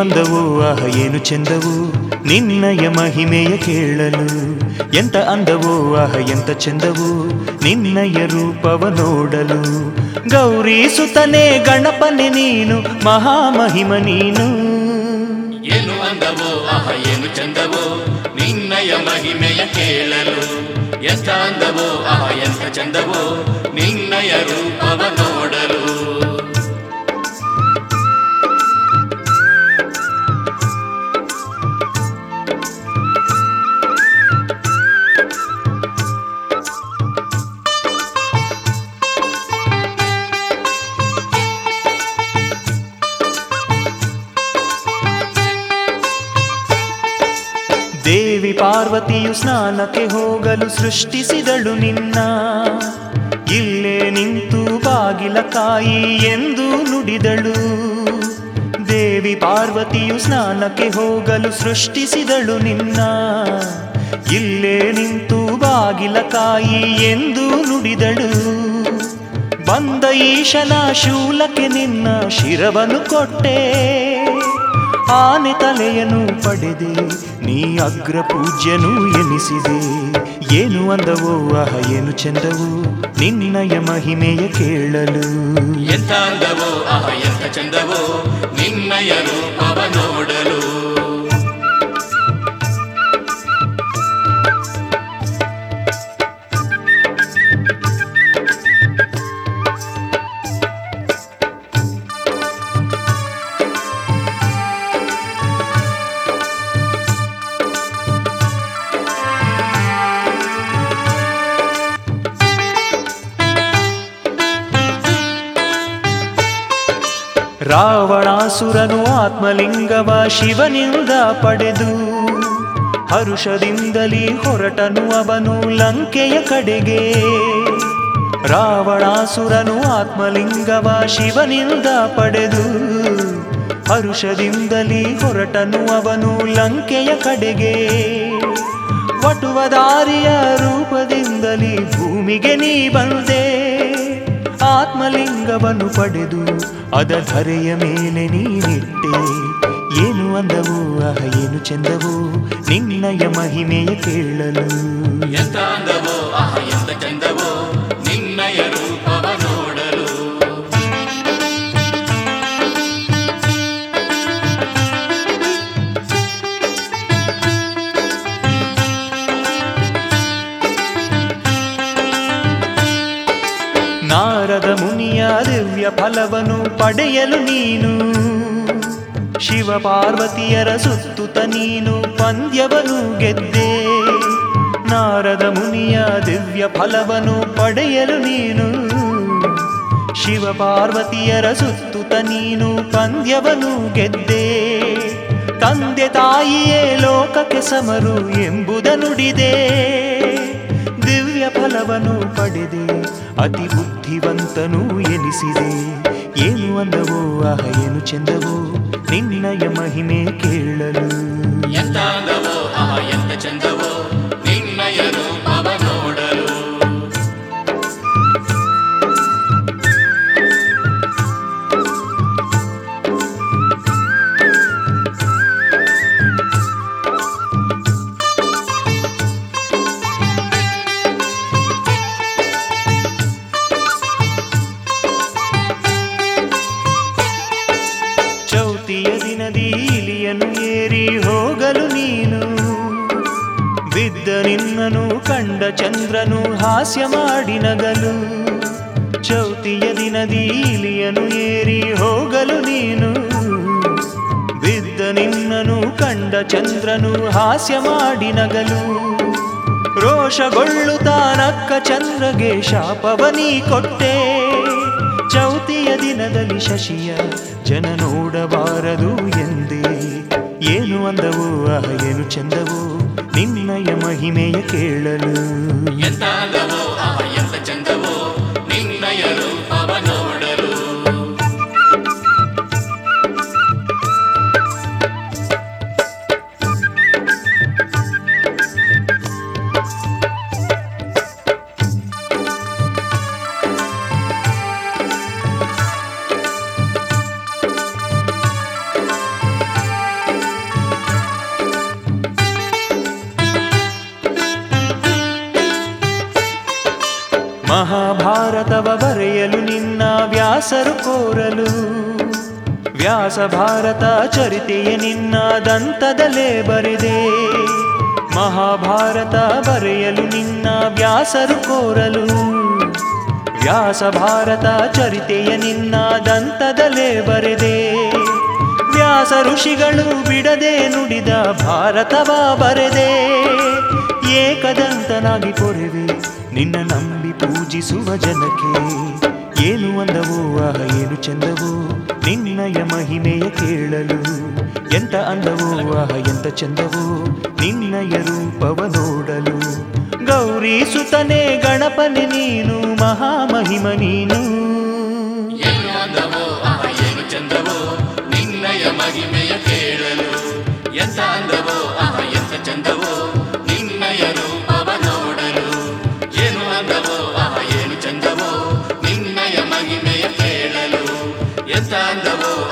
ಅಂದವು ಆಹ ಏನು ಚೆಂದವು ನಿನ್ನಯ ಮಹಿಮೆಯ ಕೇಳಲು ಎಂತ ಅಂದವು ಆಹ ಎಂತ ಚೆಂದವು ನಿನ್ನಯ ರೂಪವ ನೋಡಲು ಗೌರಿ ಸುತನೆ ಗಣಪನೆ ನೀನು ಮಹಾಮಹಿಮ ನೀನು ಏನು ಅಂದವೋ ಆಹ ಏನು ಚಂದವೋ ನಿನ್ನಯ ಮಹಿಮೆಯ ಕೇಳಲು ಎಂತ ಅಂದವೋ ಆಹ ಎಂತ ಚಂದವೋ ನಿನ್ನಯ ರೂಪವ ನೋಡಲು ದೇವಿ ಪಾರ್ವತಿಯು ಸ್ನಾನಕ್ಕೆ ಹೋಗಲು ಸೃಷ್ಟಿಸಿದಳು ನಿನ್ನ ಇಲ್ಲೇ ನಿಂತು ಬಾಗಿಲ ಕಾಯಿ ಎಂದು ನುಡಿದಳು ದೇವಿ ಪಾರ್ವತಿಯು ಸ್ನಾನಕ್ಕೆ ಹೋಗಲು ಸೃಷ್ಟಿಸಿದಳು ನಿನ್ನ ಇಲ್ಲೇ ನಿಂತು ಬಾಗಿಲ ಕಾಯಿ ಎಂದು ನುಡಿದಳು ಬಂದ ಈಶನ ಶೂಲಕ್ಕೆ ನಿನ್ನ ಶಿರವನ್ನು ಕೊಟ್ಟೆ ಆನೆ ತಲೆಯನ್ನು ಪಡೆದೆ ನೀ ಅಗ್ರ ಪೂಜ್ಯನು ಎನಿಸಿದೆ ಏನು ಅಂದವೋ ಆಹ ಏನು ಚಂದವು ನಿನ್ನಯ ಮಹಿಮೆಯ ಕೇಳಲು ಎಂತ ಅಂದವೋ ಆಹ ಎಂತ ಚಂದವೋ ನಿನ್ನಯ ರೂಪವ ನೋಡಲು ರಾವಣಾಸುರನು ಆತ್ಮಲಿಂಗವ ಶಿವನಿಂದ ಪಡೆದು ಹರುಷದಿಂದಲೇ ಹೊರಟನು ಅವನು ಲಂಕೆಯ ಕಡೆಗೆ ರಾವಣಾಸುರನು ಆತ್ಮಲಿಂಗವ ಶಿವನಿಂದ ಪಡೆದು ಹರುಷದಿಂದಲೇ ಹೊರಟನು ಅವನು ಲಂಕೆಯ ಕಡೆಗೆ ವಟುವದಾರಿಯ ರೂಪದಿಂದಲೇ ಭೂಮಿಗೆ ನೀ ಬಂದೆ ಆತ್ಮಲಿಂಗವನ್ನು ಪಡೆದು ಅದ ಧರೆಯ ಮೇಲೆ ನೀನಿಟ್ಟೆ ಏನು ಅಂದವು ಆಹ ಏನು ಚಂದವು ನಿನ್ನಯ ಮಹಿಮೆಯ ಕೇಳಲು ಎಂತ ಅಂದವೋ ಆಹ ಎಂತ ಚಂದವೋ ನಿನ್ನಯ ರೂಪವ ನೋಡಲು ನಾರದ ಮುನಿಯ ದಿವ್ಯ ಫಲವನ್ನು ಪಡೆಯಲು ನೀನು ಶಿವ ಪಾರ್ವತಿಯರ ಸುತ್ತುತ್ತ ನೀನು ಪಂದ್ಯವನ್ನು ಗೆದ್ದೆ ನಾರದ ಮುನಿಯ ದಿವ್ಯ ಫಲವನ್ನು ಪಡೆಯಲು ನೀನು ಶಿವ ಪಾರ್ವತಿಯರ ಸುತ್ತುತ್ತ ನೀನು ಪಂದ್ಯವನ್ನು ಗೆದ್ದೆ ತಂದೆ ತಾಯಿಯೇ ಲೋಕಕ್ಕೆ ಸಮರು ಎಂಬುದ ನುಡಿದೆ ದಿವ್ಯ ಫಲವನ್ನು ಪಡೆದೆ ಅತಿ ಬುದ್ಧಿವಂತನು ಎನಿಸಿದೆ ಏನು ಅಂದವೋ ಆಹ ಏನು ಚೆಂದವೋ ನಿನ್ನಯ ಮಹಿಮೆ ಕೇಳಲು ಎಂತ ಅಂದವೋ ಆಹ ಎಂತ ಚಂದವೋ ನಿನ್ನಯ ರೂಪವ ನೋಡಲು ಚೌತಿಯ ದಿನದಿ ಇಲಿಯನ್ನು ಏರಿ ಹೋಗಲು ನೀನು ಬಿದ್ದ ನಿನ್ನನು ಕಂಡ ಚಂದ್ರನು ಹಾಸ್ಯ ಮಾಡಿ ನಗಲು ಚೌತಿಯ ದಿನದಿ ಇಲಿಯನ್ನು ಏರಿ ಹೋಗಲು ನೀನು ಬಿದ್ದ ನಿನ್ನನು ಕಂಡ ಚಂದ್ರನು ಹಾಸ್ಯ ಮಾಡಿ ನಗಲು ರೋಷಗೊಳ್ಳುತ್ತಾ ನಕ್ಕ ಚಂದ್ರಗೆ ಶಾಪವನಿ ಕೊಟ್ಟೆ ಚೌತಿಯ ದಿನದಲ್ಲಿ ಶಶಿಯ ಜನ ನೋಡಬಾರದು ಎಂದೇ ಏನು ಅಂದವು ಆಹ ಏನು ಚಂದವು ನಿನ್ನಯ ಮಹಿಮೆಯ ಕೇಳಲು ಎಂತ ಅಂದವೋ ಆಹ ಎಂತ ಚಂದವೋ ನಿನ್ನಯ ರೂಪವ ನೋಡಲು ಮಹಾಭಾರತವ ಬರೆಯಲು ನಿನ್ನ ವ್ಯಾಸರು ಕೋರಲು ವ್ಯಾಸ ಭಾರತ ಚರಿತೆಯ ನಿನ್ನ ದಂತದಲ್ಲೇ ಬರೆದೆ ಮಹಾಭಾರತ ಬರೆಯಲು ನಿನ್ನ ವ್ಯಾಸರು ಕೋರಲು ವ್ಯಾಸ ಭಾರತ ಚರಿತೆಯ ನಿನ್ನ ದಂತದಲ್ಲೇ ಬರೆದೆ ವ್ಯಾಸ ಋಷಿಗಳು ಬಿಡದೆ ನುಡಿದ ಭಾರತವ ಬರೆದೆ ಏಕದಂತನಾಗಿ ಕೊರೆವೆ ನಿನ್ನ ನಂಬಿ ಪೂಜಿಸುವ ಜನಕ್ಕೆ ಏನು ಅಂದವೋ ಆಹ ಏನು ಚಂದವೋ ನಿನ್ನಯ ಮಹಿಮೆಯ ಕೇಳಲು ಎಂತ ಅಂದವೋ ಆಹ ಎಂತ ಚಂದವೋ ನಿನ್ನಯ ರೂಪವ ನೋಡಲು ಗೌರಿ ಸುತನೆ ಗಣಪನೆ ನೀನು ಮಹಾಮಹಿಮ ನೀನು ಏನು ಅಂದವೋ ಆಹ ಏನು ಚಂದವೋ ನಿನ್ನಯ ಮಹಿಮೆಯ ಕೇಳಲು ಎಂತ ಅಂದವೋ ಆಹ ಎಂತ ಚಂದವೋ ನಿನ್ನಯ ರೂಪವ ನೋಡಲು ಏನು ಅಂದವೋ ಆಹ ಏನು ಚಂದವೋ ನಿನ್ನಯ ಮಹಿಮೆಯ ಕೇಳಲು ಎಂತ ಅಂದವೋ